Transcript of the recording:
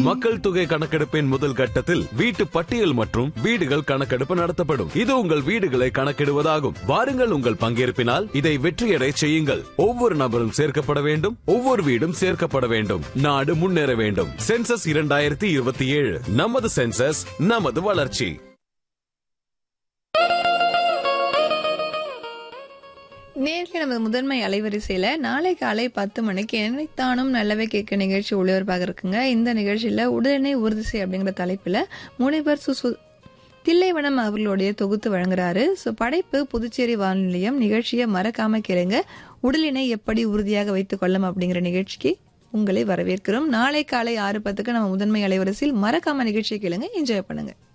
மக்கள் தொகை கணக்கெடுப்பின் முதல் கட்டத்தில் வீட்டு பட்டியல் மற்றும் வீடுகள் கணக்கெடுப்பு நடத்தப்படும் இது உங்கள் வீடுகளை கணக்கிடுவதாகும் வாருங்கள் உங்கள் பங்கேற்பினால் இதை வெற்றியடை செய்யுங்கள் ஒவ்வொரு நபரும் சேர்க்கப்பட வேண்டும் ஒவ்வொரு வீடும் சேர்க்கப்பட வேண்டும் நாடு முன்னேற வேண்டும் சென்சஸ் இரண்டாயிரத்தி இருபத்தி ஏழு நமது சென்சஸ் நமது வளர்ச்சி நேரில் நமது முதன்மை அலைவரிசையில நாளை காலை பத்து மணிக்கு என்னைத்தானும் நல்லவே கேட்க நிகழ்ச்சி ஒளிபரப்பாக இருக்குங்க இந்த நிகழ்ச்சியில உடனே உறுதி செய் அப்படிங்கிற தலைப்புல முனைவர் சுசு தில்லைவனம் அவர்களுடைய தொகுத்து வழங்குறாரு ஸோ படைப்பு புதுச்சேரி வானொலி நிலையம் நிகழ்ச்சியை மறக்காம கேளுங்க உடலினை எப்படி உறுதியாக வைத்துக் கொள்ளும் அப்படிங்கிற நிகழ்ச்சிக்கு உங்களை வரவேற்கிறோம் நாளை காலை ஆறு பத்துக்கு நம்ம முதன்மை அலைவரிசையில் மறக்காம நிகழ்ச்சியை கேளுங்க என்ஜாய் பண்ணுங்க